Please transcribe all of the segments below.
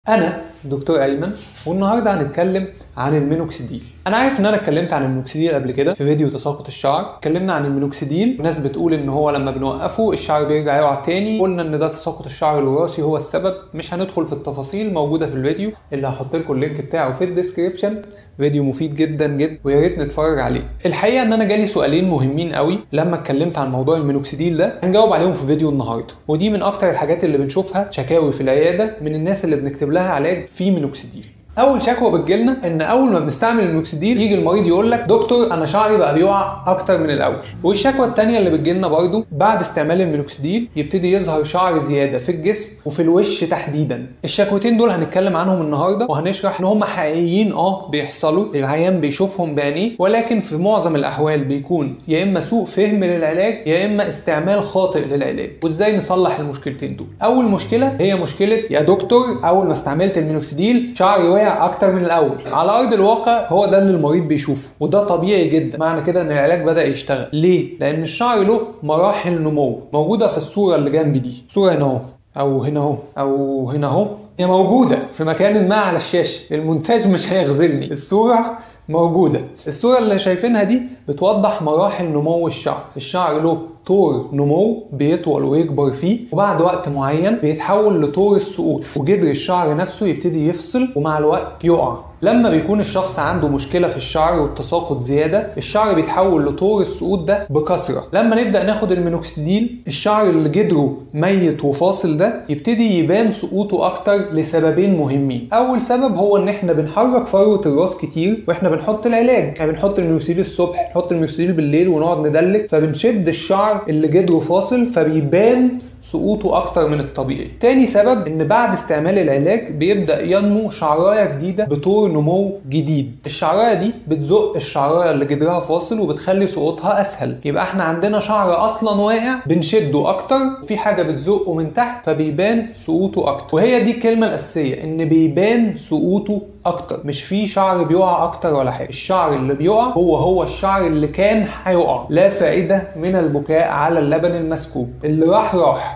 انا دكتور ايمن والنهارده هنتكلم عن المينوكسيديل انا عارف ان انا اتكلمت عن المينوكسيديل قبل كده في فيديو تساقط الشعر اتكلمنا عن المينوكسيديل وناس بتقول ان هو لما بنوقفه الشعر بيرجع يقع تاني قلنا ان ده تساقط الشعر الوراثي هو السبب مش هندخل في التفاصيل موجوده في الفيديو اللي هحط لكم اللينك بتاعه في الديسكريبشن فيديو مفيد جدا جدا ويا ريت نتفرج عليه الحقيقه ان انا جالي سؤالين مهمين قوي لما اتكلمت عن موضوع المينوكسيديل ده هنجاوب عليهم في فيديو النهارده ودي من اكتر الحاجات اللي بنشوفها شكاوي في العياده من الناس اللي بنكتب لها علاج فيه مينوكسيديل اول شكوى بتجيلنا ان اول ما بنستعمل المينوكسيديل يجي المريض يقول لك دكتور انا شعري بقى بيقع اكتر من الاول والشكوى الثانيه اللي بتجيلنا برضو بعد استعمال المينوكسيديل يبتدي يظهر شعر زياده في الجسم وفي الوش تحديدا الشكوتين دول هنتكلم عنهم النهارده وهنشرح ان هم حقيقيين اه بيحصلوا العيان بيشوفهم بعينيه ولكن في معظم الاحوال بيكون يا اما سوء فهم للعلاج يا اما استعمال خاطئ للعلاج وازاي نصلح المشكلتين دول اول مشكله هي مشكله يا دكتور اول ما استعملت المينوكسيديل شعري وقع اكتر من الاول على ارض الواقع هو ده اللي المريض بيشوفه وده طبيعي جدا معنى كده ان العلاج بدا يشتغل ليه لان الشعر له مراحل نمو موجوده في الصوره اللي جنبي دي صوره هنا اهو او هنا اهو او هنا اهو هي موجوده في مكان ما على الشاشه المونتاج مش هيخذلني الصوره موجوده الصوره اللي شايفينها دي بتوضح مراحل نمو الشعر الشعر له طور نمو بيطول ويكبر فيه وبعد وقت معين بيتحول لطور السقوط وجدر الشعر نفسه يبتدي يفصل ومع الوقت يقع لما بيكون الشخص عنده مشكله في الشعر والتساقط زياده الشعر بيتحول لطور السقوط ده بكثره لما نبدا ناخد المينوكسيديل الشعر اللي جدره ميت وفاصل ده يبتدي يبان سقوطه اكتر لسببين مهمين اول سبب هو ان احنا بنحرك فروه الراس كتير واحنا بنحط العلاج يعني بنحط المينوكسيديل الصبح نحط المينوكسيديل بالليل ونقعد ندلك فبنشد الشعر اللي جدره فاصل فبيبان سقوطه اكتر من الطبيعي تاني سبب ان بعد استعمال العلاج بيبدا ينمو شعرايه جديده بطور نمو جديد الشعرايه دي بتزق الشعرايه اللي جدرها فاصل وبتخلي سقوطها اسهل يبقى احنا عندنا شعر اصلا واقع بنشده اكتر في حاجه بتزقه من تحت فبيبان سقوطه اكتر وهي دي الكلمه الاساسيه ان بيبان سقوطه اكتر مش في شعر بيقع اكتر ولا حاجه الشعر اللي بيقع هو هو الشعر اللي كان هيقع لا فائده من البكاء على اللبن المسكوب اللي راح راح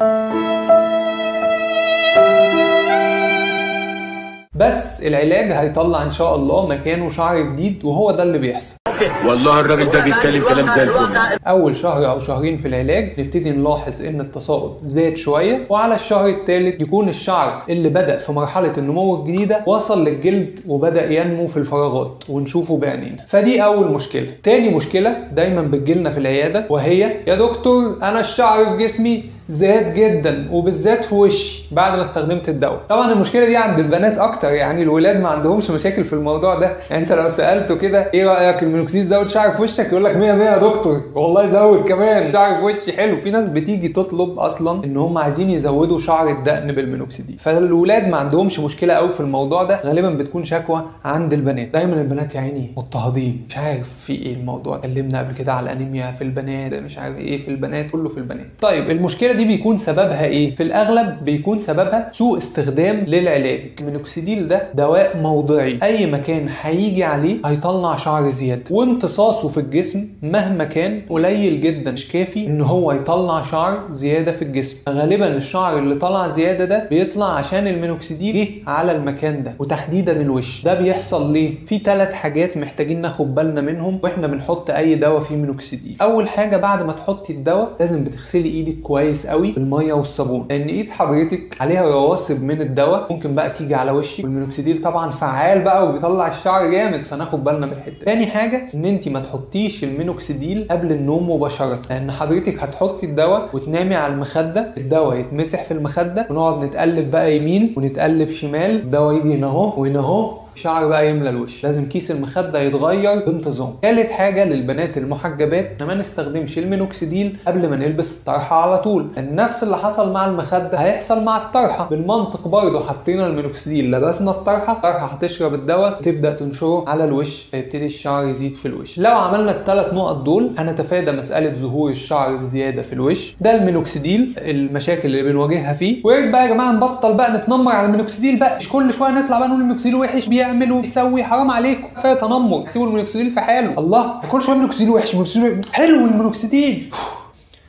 بس العلاج هيطلع ان شاء الله مكانه شعر جديد وهو ده اللي بيحصل والله الراجل ده بيتكلم كلام زي الفل اول شهر او شهرين في العلاج نبتدي نلاحظ ان التساقط زاد شويه وعلى الشهر الثالث يكون الشعر اللي بدا في مرحله النمو الجديده وصل للجلد وبدا ينمو في الفراغات ونشوفه بعينينا فدي اول مشكله تاني مشكله دايما بتجيلنا في العياده وهي يا دكتور انا الشعر في جسمي زاد جدا وبالذات في وشي بعد ما استخدمت الدواء طبعا المشكله دي عند البنات اكتر يعني الولاد ما عندهمش مشاكل في الموضوع ده يعني انت لو سالته كده ايه رايك المينوكسيد زود شعر في وشك يقول لك 100 100 يا دكتور والله زود كمان شعر في وشي حلو في ناس بتيجي تطلب اصلا ان هم عايزين يزودوا شعر الدقن بالمينوكسيديل فالولاد ما عندهمش مشكله قوي في الموضوع ده غالبا بتكون شكوى عند البنات دايما البنات يا عيني مضطهدين مش عارف في ايه الموضوع اتكلمنا قبل كده على انيميا في البنات مش عارف ايه في البنات كله في البنات طيب المشكله دي بيكون سببها ايه؟ في الاغلب بيكون سببها سوء استخدام للعلاج. المينوكسيديل ده دواء موضعي، اي مكان هيجي عليه هيطلع شعر زياده، وامتصاصه في الجسم مهما كان قليل جدا مش كافي ان هو يطلع شعر زياده في الجسم. غالبا الشعر اللي طلع زياده ده بيطلع عشان المينوكسيديل جه على المكان ده وتحديدا الوش. ده بيحصل ليه؟ في ثلاث حاجات محتاجين ناخد بالنا منهم واحنا بنحط اي دواء فيه مينوكسيديل. اول حاجه بعد ما تحطي الدواء لازم بتغسلي ايدك كويس قوي بالميه والصابون لان ايد حضرتك عليها رواسب من الدواء ممكن بقى تيجي على وشك والمينوكسيديل طبعا فعال بقى وبيطلع الشعر جامد فناخد بالنا من الحته تاني حاجه ان انت ما تحطيش المينوكسيديل قبل النوم مباشره لان حضرتك هتحطي الدواء وتنامي على المخده الدواء يتمسح في المخده ونقعد نتقلب بقى يمين ونتقلب شمال الدواء يجي هنا اهو وهنا اهو شعر بقى يملى الوش لازم كيس المخده يتغير بانتظام ثالث حاجه للبنات المحجبات ما نستخدمش المينوكسيديل قبل ما نلبس الطرحه على طول لان نفس اللي حصل مع المخده هيحصل مع الطرحه بالمنطق برضه حطينا المينوكسيديل لبسنا الطرحه الطرحه هتشرب الدواء وتبدا تنشره على الوش فيبتدي الشعر يزيد في الوش لو عملنا الثلاث نقط دول هنتفادى مساله ظهور الشعر بزياده في الوش ده المينوكسيديل المشاكل اللي بنواجهها فيه ويا ريت بقى يا جماعه نبطل بقى نتنمر على المينوكسيديل بقى مش كل شويه نطلع بقى نقول المينوكسيديل وحش بيعمل وبيسوي حرام عليكم كفايه تنمر سيبوا المينوكسيديل في حاله الله كل شويه مينوكسيديل وحش مينوكسيديل حلو المينوكسيديل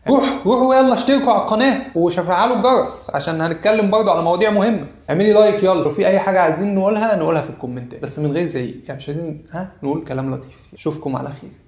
روح روحوا يلا اشتركوا على القناه وشفعلوا الجرس عشان هنتكلم برضه على مواضيع مهمه اعملي لايك يلا لو في اي حاجه عايزين نقولها نقولها في الكومنتات بس من غير زعيق يعني مش عايزين ها نقول كلام لطيف اشوفكم على خير